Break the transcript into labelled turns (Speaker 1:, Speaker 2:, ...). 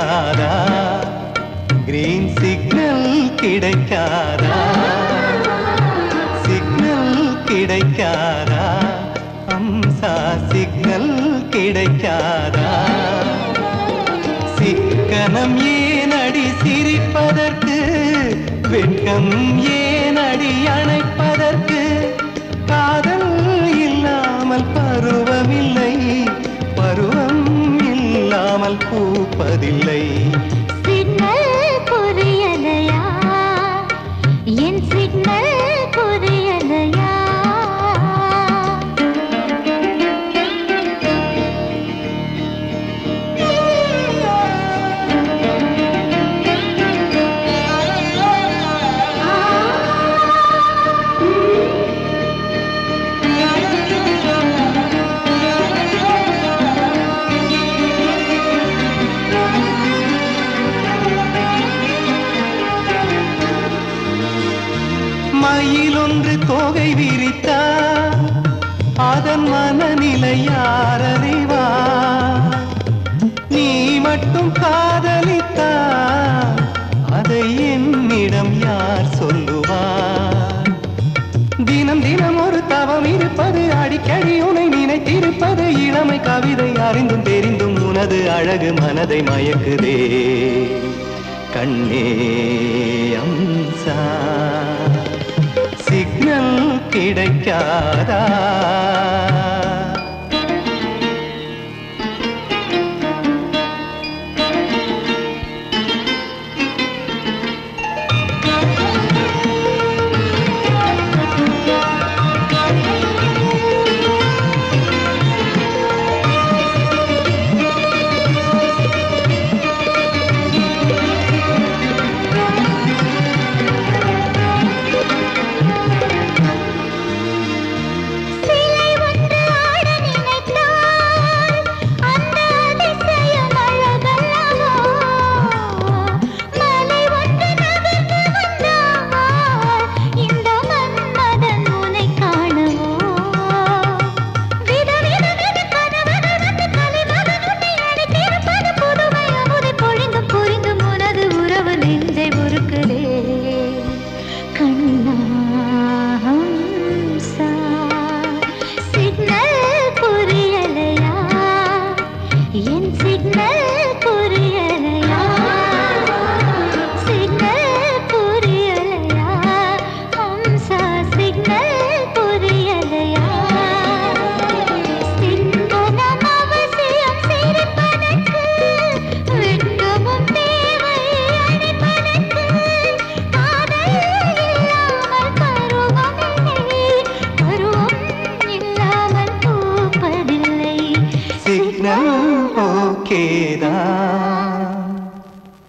Speaker 1: கிடைக்காதா green signal கிடைக்காதா signal கிடைக்காதா அம்சா சிக்னல் கிடைக்காதா சிக்கனம் ஏனடி சிரிப்பதற்கு வெட்கம் ஏனடி அணைப்பதற்கு காதல் இல்லாமல் பருவமில்லை பருவம் இல்லாமல் பூப்பதில்லை
Speaker 2: சிக்னல் புரியலையா என் சிக்னல் புரியலையா
Speaker 1: மயிலொன்று தோகை விரித்தா அதன் மனநிலை யார் அறிவா நீ மட்டும் காதலித்தா அதை என்னிடம் யார் சொல்லுவார் தினம் தினம் ஒரு தவம் இருப்பது அடிக்கடி உனை நினைத்திருப்பது இளமை கவிதை அறிந்தும் தெரிந்தும் உனது அழகு மனதை மயக்குதே கண்ணே அம்சா சிக்னல் கிடைக்காதா
Speaker 2: ஆ